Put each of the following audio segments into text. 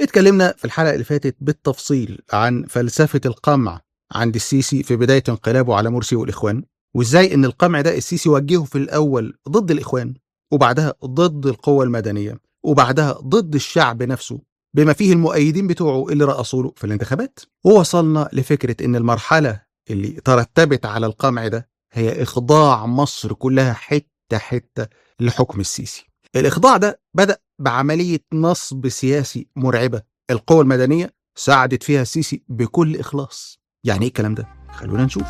اتكلمنا في الحلقة اللي فاتت بالتفصيل عن فلسفة القمع عند السيسي في بداية انقلابه على مرسي والإخوان وإزاي إن القمع ده السيسي وجهه في الأول ضد الإخوان وبعدها ضد القوة المدنية وبعدها ضد الشعب نفسه بما فيه المؤيدين بتوعه اللي رقصوا له في الانتخابات ووصلنا لفكرة إن المرحلة اللي ترتبت على القمع ده هي إخضاع مصر كلها حتة حتة لحكم السيسي الإخضاع ده بدأ بعملية نصب سياسي مرعبة القوى المدنية ساعدت فيها السيسي بكل إخلاص يعني إيه الكلام ده؟ خلونا نشوف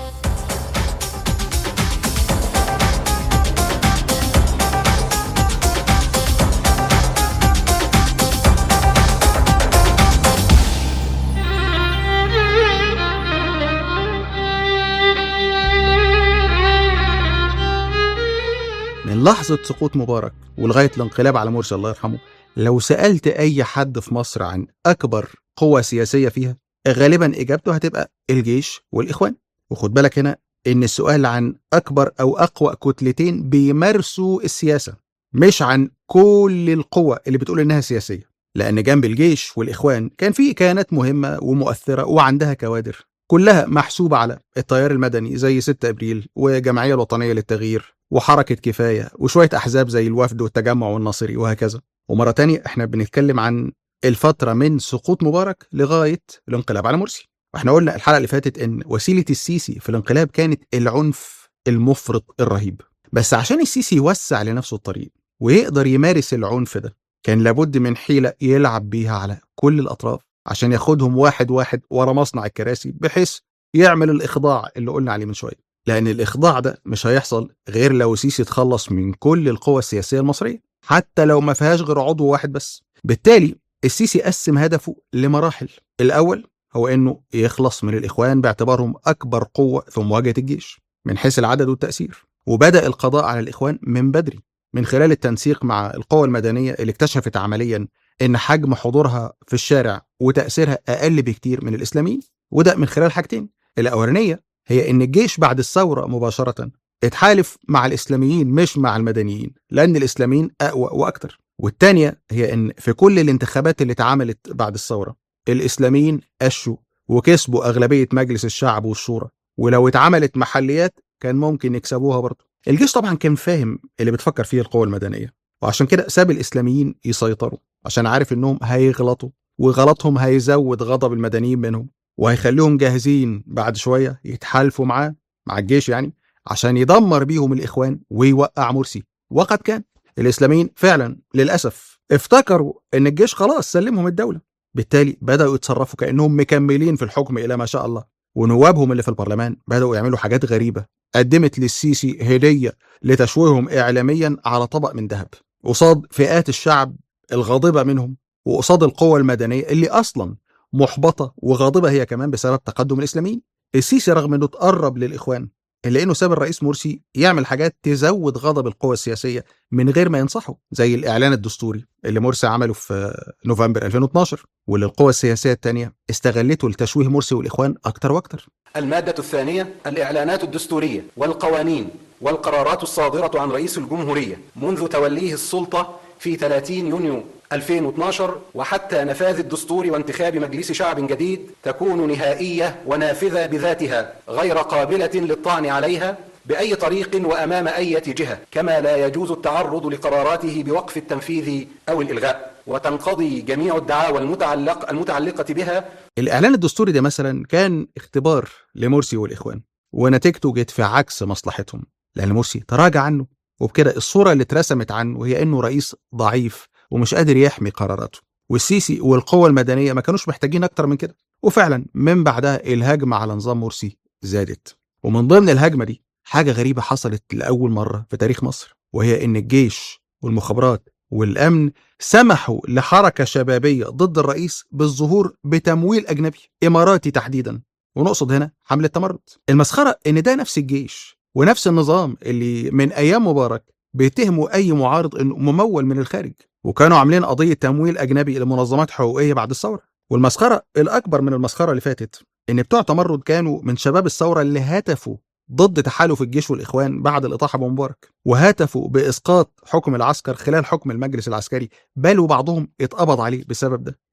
من لحظة سقوط مبارك ولغاية الانقلاب على مرسي الله يرحمه لو سألت أي حد في مصر عن أكبر قوة سياسية فيها غالبا إجابته هتبقى الجيش والإخوان وخد بالك هنا إن السؤال عن أكبر أو أقوى كتلتين بيمارسوا السياسة مش عن كل القوى اللي بتقول إنها سياسية لأن جنب الجيش والإخوان كان في كيانات مهمة ومؤثرة وعندها كوادر كلها محسوبة على التيار المدني زي 6 أبريل والجمعية الوطنية للتغيير وحركة كفاية وشوية أحزاب زي الوفد والتجمع والناصري وهكذا ومرة تانية احنا بنتكلم عن الفترة من سقوط مبارك لغاية الانقلاب على مرسي واحنا قلنا الحلقة اللي فاتت ان وسيلة السيسي في الانقلاب كانت العنف المفرط الرهيب بس عشان السيسي يوسع لنفسه الطريق ويقدر يمارس العنف ده كان لابد من حيلة يلعب بيها على كل الأطراف عشان ياخدهم واحد واحد ورا مصنع الكراسي بحيث يعمل الإخضاع اللي قلنا عليه من شوية لأن الإخضاع ده مش هيحصل غير لو سيسي اتخلص من كل القوى السياسية المصرية حتى لو ما فيهاش غير عضو واحد بس بالتالي السيسي قسم هدفه لمراحل الأول هو إنه يخلص من الإخوان باعتبارهم أكبر قوة في مواجهة الجيش من حيث العدد والتأثير وبدأ القضاء على الإخوان من بدري من خلال التنسيق مع القوى المدنية اللي اكتشفت عمليا إن حجم حضورها في الشارع وتأثيرها أقل بكتير من الإسلاميين وده من خلال حاجتين الأولانية هي إن الجيش بعد الثورة مباشرة اتحالف مع الإسلاميين مش مع المدنيين لأن الإسلاميين أقوى وأكتر والتانية هي إن في كل الانتخابات اللي اتعملت بعد الثورة الإسلاميين قشوا وكسبوا أغلبية مجلس الشعب والشورى ولو اتعملت محليات كان ممكن يكسبوها برضه الجيش طبعا كان فاهم اللي بتفكر فيه القوى المدنية وعشان كده ساب الإسلاميين يسيطروا عشان عارف إنهم هيغلطوا وغلطهم هيزود غضب المدنيين منهم وهيخليهم جاهزين بعد شوية يتحالفوا معاه مع الجيش يعني عشان يدمر بيهم الإخوان ويوقع مرسي وقد كان الإسلاميين فعلا للأسف افتكروا إن الجيش خلاص سلمهم الدولة بالتالي بدأوا يتصرفوا كأنهم مكملين في الحكم إلى ما شاء الله ونوابهم اللي في البرلمان بدأوا يعملوا حاجات غريبة قدمت للسيسي هدية لتشويههم إعلاميا على طبق من ذهب قصاد فئات الشعب الغاضبة منهم وقصاد القوى المدنية اللي أصلا محبطة وغاضبة هي كمان بسبب تقدم الإسلاميين السيسي رغم أنه تقرب للإخوان إلا أنه ساب الرئيس مرسي يعمل حاجات تزود غضب القوى السياسية من غير ما ينصحه زي الإعلان الدستوري اللي مرسي عمله في نوفمبر 2012 واللي القوى السياسية التانية استغلته لتشويه مرسي والإخوان أكتر وأكتر المادة الثانية الإعلانات الدستورية والقوانين والقرارات الصادرة عن رئيس الجمهورية منذ توليه السلطة في 30 يونيو 2012 وحتى نفاذ الدستور وانتخاب مجلس شعب جديد تكون نهائية ونافذة بذاتها غير قابلة للطعن عليها بأي طريق وأمام أي جهة كما لا يجوز التعرض لقراراته بوقف التنفيذ أو الإلغاء وتنقضي جميع الدعاوى المتعلق المتعلقة بها الإعلان الدستوري ده مثلا كان اختبار لمرسي والإخوان ونتيجته جت في عكس مصلحتهم لأن مرسي تراجع عنه وبكده الصورة اللي اترسمت عنه هي إنه رئيس ضعيف ومش قادر يحمي قراراته والسيسي والقوى المدنية ما كانوش محتاجين أكتر من كده وفعلا من بعدها الهجمة على نظام مرسي زادت ومن ضمن الهجمة دي حاجة غريبة حصلت لأول مرة في تاريخ مصر وهي إن الجيش والمخابرات والأمن سمحوا لحركة شبابية ضد الرئيس بالظهور بتمويل أجنبي إماراتي تحديدا ونقصد هنا حملة تمرد المسخرة إن ده نفس الجيش ونفس النظام اللي من أيام مبارك بيتهموا أي معارض إنه ممول من الخارج وكانوا عاملين قضية تمويل أجنبي لمنظمات حقوقية بعد الثورة والمسخرة الأكبر من المسخرة اللي فاتت إن بتوع تمرد كانوا من شباب الثورة اللي هتفوا ضد تحالف الجيش والإخوان بعد الإطاحة بمبارك وهتفوا بإسقاط حكم العسكر خلال حكم المجلس العسكري بل وبعضهم اتقبض عليه بسبب ده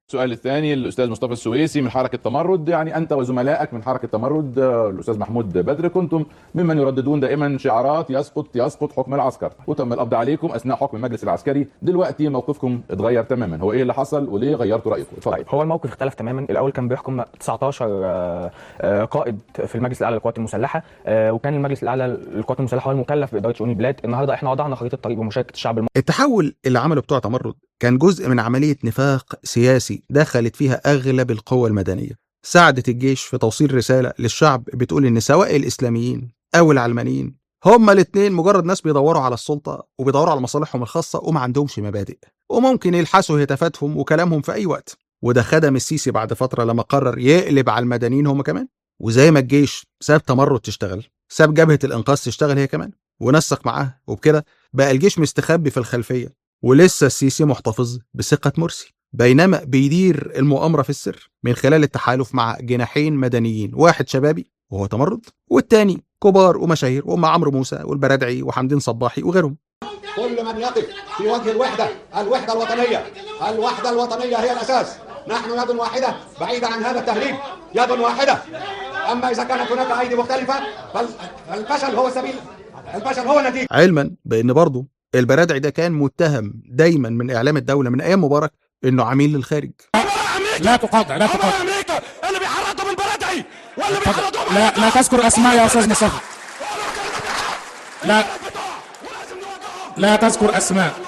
السؤال الثاني الاستاذ مصطفى السويسي من حركه تمرد يعني انت وزملائك من حركه تمرد آه، الاستاذ محمود بدر كنتم ممن يرددون دائما شعارات يسقط يسقط حكم العسكر وتم القبض عليكم اثناء حكم المجلس العسكري دلوقتي موقفكم اتغير تماما هو ايه اللي حصل وليه غيرتوا رايكم اتفضل طيب هو الموقف اختلف تماما الاول كان بيحكم 19 آه، آه، قائد في المجلس الاعلى للقوات المسلحه آه، وكان المجلس الاعلى للقوات المسلحه هو المكلف باداره شؤون البلاد النهارده احنا وضعنا خريطه طريق بمشاركه الشعب المصري التحول اللي عمله بتوع تمرد كان جزء من عملية نفاق سياسي دخلت فيها أغلب القوى المدنية ساعدت الجيش في توصيل رسالة للشعب بتقول إن سواء الإسلاميين أو العلمانيين هما الاتنين مجرد ناس بيدوروا على السلطة وبيدوروا على مصالحهم الخاصة وما عندهمش مبادئ وممكن يلحسوا هتافاتهم وكلامهم في أي وقت وده خدم السيسي بعد فترة لما قرر يقلب على المدنيين هما كمان وزي ما الجيش ساب تمرد تشتغل ساب جبهة الإنقاذ تشتغل هي كمان ونسق معاه وبكده بقى الجيش مستخبي في الخلفية ولسه السيسي محتفظ بثقة مرسي بينما بيدير المؤامرة في السر من خلال التحالف مع جناحين مدنيين واحد شبابي وهو تمرد والتاني كبار ومشاهير وهم عمرو موسى والبرادعي وحمدين صباحي وغيرهم كل من يقف في وجه الوحدة الوحدة الوطنية الوحدة الوطنية هي الأساس نحن يد واحدة بعيدة عن هذا التهريب يد واحدة أما إذا كانت هناك أيدي مختلفة فالفشل هو سبيل الفشل هو النتيجة علما بان برضه البرادعي ده كان متهم دايما من اعلام الدوله من ايام مبارك انه عميل للخارج لا تقاطع لا تقاطع امريكا اللي بيحرضهم البلدعي واللي بيحرضهم لا لا تذكر اسماء يا استاذ مصطفى لا لا تذكر اسماء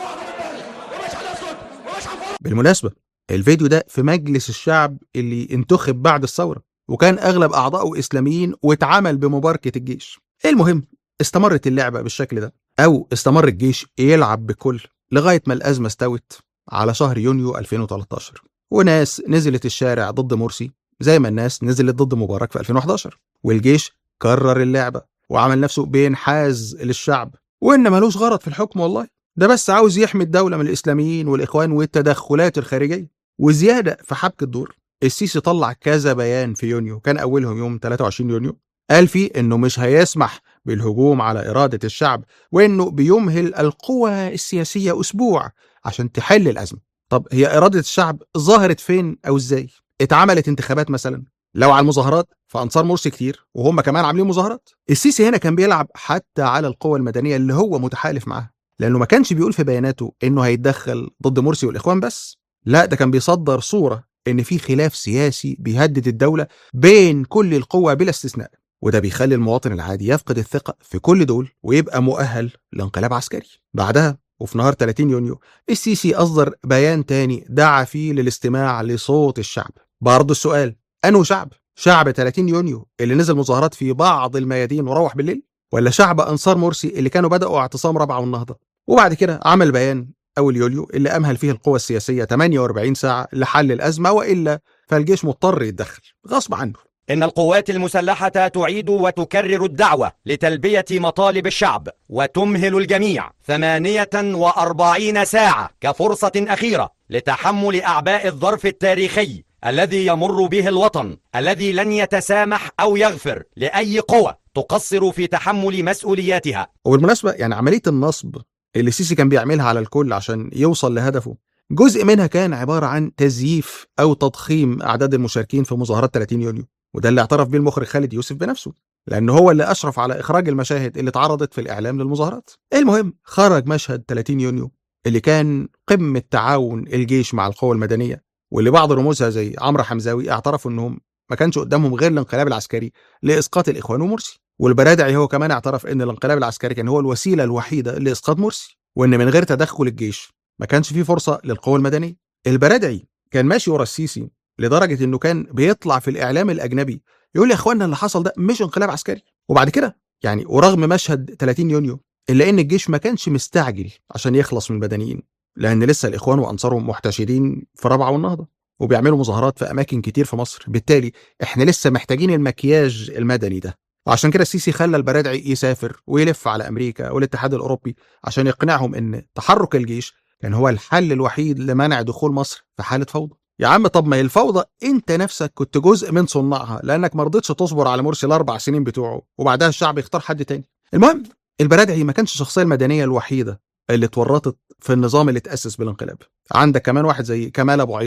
بالمناسبه الفيديو ده في مجلس الشعب اللي انتخب بعد الثوره وكان اغلب اعضائه اسلاميين واتعمل بمباركه الجيش المهم استمرت اللعبه بالشكل ده او استمر الجيش يلعب بكل لغايه ما الازمه استوت على شهر يونيو 2013 وناس نزلت الشارع ضد مرسي زي ما الناس نزلت ضد مبارك في 2011 والجيش كرر اللعبه وعمل نفسه بينحاز للشعب وان ملوش غرض في الحكم والله ده بس عاوز يحمي الدوله من الاسلاميين والاخوان والتدخلات الخارجيه وزياده في حبك الدور السيسي طلع كذا بيان في يونيو كان اولهم يوم 23 يونيو قال فيه انه مش هيسمح بالهجوم على اراده الشعب وانه بيمهل القوى السياسيه اسبوع عشان تحل الازمه طب هي اراده الشعب ظهرت فين او ازاي اتعملت انتخابات مثلا لو على المظاهرات فانصار مرسي كتير وهم كمان عاملين مظاهرات السيسي هنا كان بيلعب حتى على القوى المدنيه اللي هو متحالف معاها لانه ما كانش بيقول في بياناته انه هيتدخل ضد مرسي والاخوان بس لا ده كان بيصدر صوره ان في خلاف سياسي بيهدد الدوله بين كل القوى بلا استثناء وده بيخلي المواطن العادي يفقد الثقة في كل دول ويبقى مؤهل لانقلاب عسكري بعدها وفي نهار 30 يونيو السيسي أصدر بيان تاني دعا فيه للاستماع لصوت الشعب برضه السؤال أنه شعب شعب 30 يونيو اللي نزل مظاهرات في بعض الميادين وروح بالليل ولا شعب أنصار مرسي اللي كانوا بدأوا اعتصام رابعة والنهضة وبعد كده عمل بيان أول يوليو اللي أمهل فيه القوى السياسية 48 ساعة لحل الأزمة وإلا فالجيش مضطر يتدخل غصب عنه إن القوات المسلحة تعيد وتكرر الدعوة لتلبية مطالب الشعب وتمهل الجميع ثمانية وأربعين ساعة كفرصة أخيرة لتحمل أعباء الظرف التاريخي الذي يمر به الوطن الذي لن يتسامح أو يغفر لأي قوة تقصر في تحمل مسؤولياتها وبالمناسبة يعني عملية النصب اللي السيسي كان بيعملها على الكل عشان يوصل لهدفه جزء منها كان عبارة عن تزييف أو تضخيم أعداد المشاركين في مظاهرات 30 يونيو وده اللي اعترف بيه المخرج خالد يوسف بنفسه لأنه هو اللي أشرف على إخراج المشاهد اللي اتعرضت في الإعلام للمظاهرات المهم خرج مشهد 30 يونيو اللي كان قمة تعاون الجيش مع القوى المدنية واللي بعض رموزها زي عمرو حمزاوي اعترفوا انهم ما كانش قدامهم غير الانقلاب العسكري لاسقاط الاخوان ومرسي والبرادعي هو كمان اعترف ان الانقلاب العسكري كان هو الوسيله الوحيده لاسقاط مرسي وان من غير تدخل الجيش ما كانش في فرصه للقوى المدنيه البرادعي كان ماشي ورا السيسي لدرجه انه كان بيطلع في الاعلام الاجنبي يقول يا اخوانا اللي حصل ده مش انقلاب عسكري وبعد كده يعني ورغم مشهد 30 يونيو الا ان الجيش ما كانش مستعجل عشان يخلص من المدنيين لان لسه الاخوان وانصارهم محتشدين في رابعه والنهضه وبيعملوا مظاهرات في اماكن كتير في مصر بالتالي احنا لسه محتاجين المكياج المدني ده وعشان كده السيسي خلى البرادعي يسافر ويلف على امريكا والاتحاد الاوروبي عشان يقنعهم ان تحرك الجيش كان هو الحل الوحيد لمنع دخول مصر في حاله فوضى يا عم طب ما هي الفوضى انت نفسك كنت جزء من صناعها لانك ما رضيتش تصبر على مرسي الاربع سنين بتوعه وبعدها الشعب يختار حد تاني المهم البرادعي ما كانش الشخصيه المدنيه الوحيده اللي اتورطت في النظام اللي اتاسس بالانقلاب عندك كمان واحد زي كمال ابو عيطه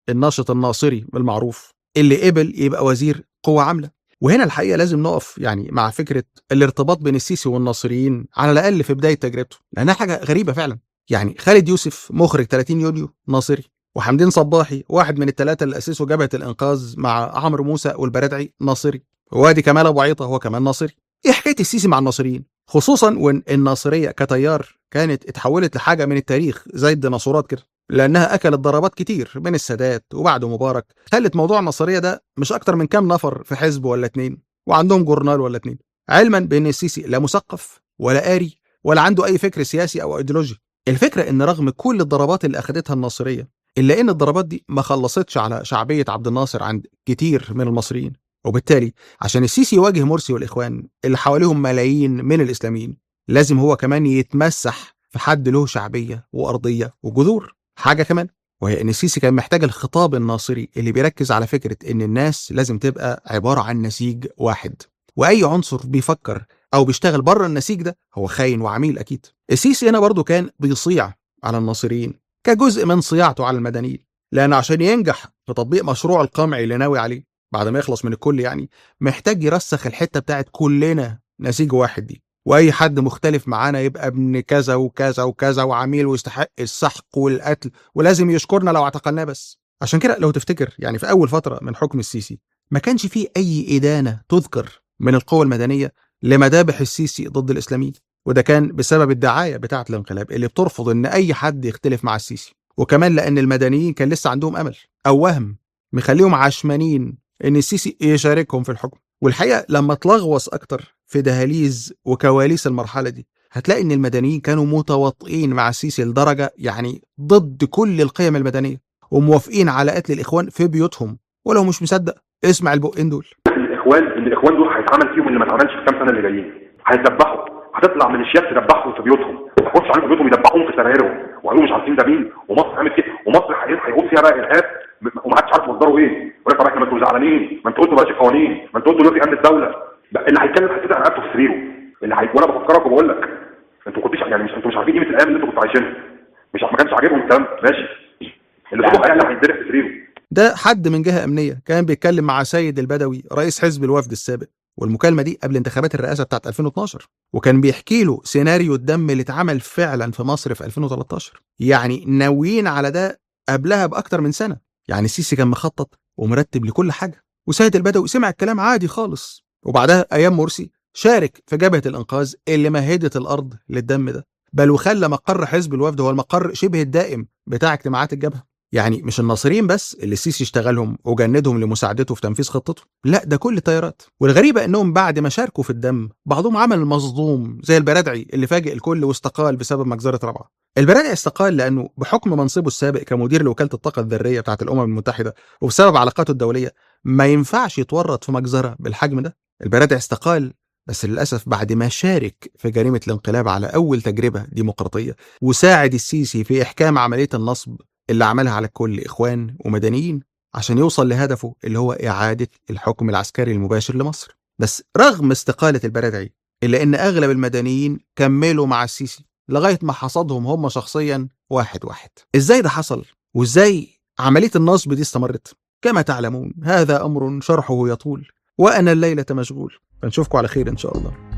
الناشط الناصري المعروف اللي قبل يبقى وزير قوة عاملة وهنا الحقيقة لازم نقف يعني مع فكرة الارتباط بين السيسي والناصريين على الأقل في بداية تجربته لأنها حاجة غريبة فعلا يعني خالد يوسف مخرج 30 يونيو ناصري وحمدين صباحي واحد من الثلاثة اللي أسسوا جبهة الإنقاذ مع عمرو موسى والبرادعي ناصري وادي كمال أبو عيطة هو كمان ناصري إيه حكاية السيسي مع الناصريين خصوصا وان الناصرية كتيار كانت اتحولت لحاجة من التاريخ زي الديناصورات كده لأنها أكلت ضربات كتير من السادات وبعد مبارك خلت موضوع الناصرية ده مش أكتر من كام نفر في حزب ولا اتنين وعندهم جورنال ولا اتنين علما بأن السيسي لا مثقف ولا قاري ولا عنده أي فكر سياسي أو أيديولوجي الفكرة إن رغم كل الضربات اللي أخدتها الناصرية إلا إن الضربات دي ما خلصتش على شعبية عبد الناصر عند كتير من المصريين وبالتالي عشان السيسي يواجه مرسي والإخوان اللي حواليهم ملايين من الإسلاميين لازم هو كمان يتمسح في حد له شعبية وأرضية وجذور حاجة كمان وهي إن السيسي كان محتاج الخطاب الناصري اللي بيركز على فكرة إن الناس لازم تبقى عبارة عن نسيج واحد وأي عنصر بيفكر أو بيشتغل بره النسيج ده هو خاين وعميل أكيد السيسي هنا برضه كان بيصيع على الناصريين كجزء من صياعته على المدنيين لأن عشان ينجح في تطبيق مشروع القمع اللي ناوي عليه بعد ما يخلص من الكل يعني محتاج يرسخ الحتة بتاعت كلنا نسيج واحد دي واي حد مختلف معانا يبقى ابن كذا وكذا وكذا وعميل ويستحق السحق والقتل ولازم يشكرنا لو اعتقلناه بس عشان كده لو تفتكر يعني في اول فتره من حكم السيسي ما كانش فيه اي ادانه تذكر من القوى المدنيه لمذابح السيسي ضد الاسلاميين وده كان بسبب الدعايه بتاعه الانقلاب اللي بترفض ان اي حد يختلف مع السيسي وكمان لان المدنيين كان لسه عندهم امل او وهم مخليهم عشمانين ان السيسي يشاركهم في الحكم والحقيقه لما تلغوص اكتر في دهاليز وكواليس المرحله دي هتلاقي ان المدنيين كانوا متواطئين مع السيسي لدرجه يعني ضد كل القيم المدنيه وموافقين على قتل الاخوان في بيوتهم ولو مش مصدق اسمع البقين دول الاخوان الاخوان دول هيتعمل فيهم اللي ما اتعملش في كام سنه اللي جايين هيتذبحوا هتطلع ميليشيات تذبحهم في بيوتهم تخش عليهم في بيوتهم يذبحوهم في سرايرهم وقالوا مش عارفين ده مين ومصر عملت كده ومصر هيقوم فيها بقى ارهاب وما حدش عارف مصدره ايه ولا طب احنا ما انتوا زعلانين ما انتوا قلتوا بلاش القوانين ما انتوا قلتوا دلوقتي امن الدوله اللي هيتكلم هيتفتح رقبته في سريره اللي هي... وانا بفكرك وبقول لك انتوا كنتش يعني مش انتوا مش عارفين قيمه الايام اللي انتوا كنتوا عايشينها مش ما كانش عاجبهم الكلام ماشي اللي صوته اعلى هيتضرب في سريره ده حد من جهه امنيه كان بيتكلم مع سيد البدوي رئيس حزب الوفد السابق والمكالمه دي قبل انتخابات الرئاسه بتاعت 2012 وكان بيحكي له سيناريو الدم اللي اتعمل فعلا في مصر في 2013 يعني ناويين على ده قبلها باكتر من سنه يعني السيسي كان مخطط ومرتب لكل حاجه وسيد البدوي سمع الكلام عادي خالص وبعدها ايام مرسي شارك في جبهه الانقاذ اللي مهدت الارض للدم ده بل وخلى مقر حزب الوفد هو المقر شبه الدائم بتاع اجتماعات الجبهه يعني مش الناصريين بس اللي السيسي اشتغلهم وجندهم لمساعدته في تنفيذ خطته لا ده كل التيارات والغريبه انهم بعد ما شاركوا في الدم بعضهم عمل مصدوم زي البرادعي اللي فاجئ الكل واستقال بسبب مجزره رابعه البرادعي استقال لانه بحكم منصبه السابق كمدير لوكاله الطاقه الذريه بتاعه الامم المتحده وبسبب علاقاته الدوليه ما ينفعش يتورط في مجزره بالحجم ده البرادعي استقال بس للأسف بعد ما شارك في جريمة الانقلاب على أول تجربة ديمقراطية وساعد السيسي في إحكام عملية النصب اللي عملها على الكل إخوان ومدنيين عشان يوصل لهدفه اللي هو إعادة الحكم العسكري المباشر لمصر بس رغم استقالة البرادعي إلا إن أغلب المدنيين كملوا مع السيسي لغاية ما حصدهم هم شخصيا واحد واحد إزاي ده حصل؟ وإزاي عملية النصب دي استمرت؟ كما تعلمون هذا أمر شرحه يطول وأنا الليلة مشغول فنشوفكم على خير إن شاء الله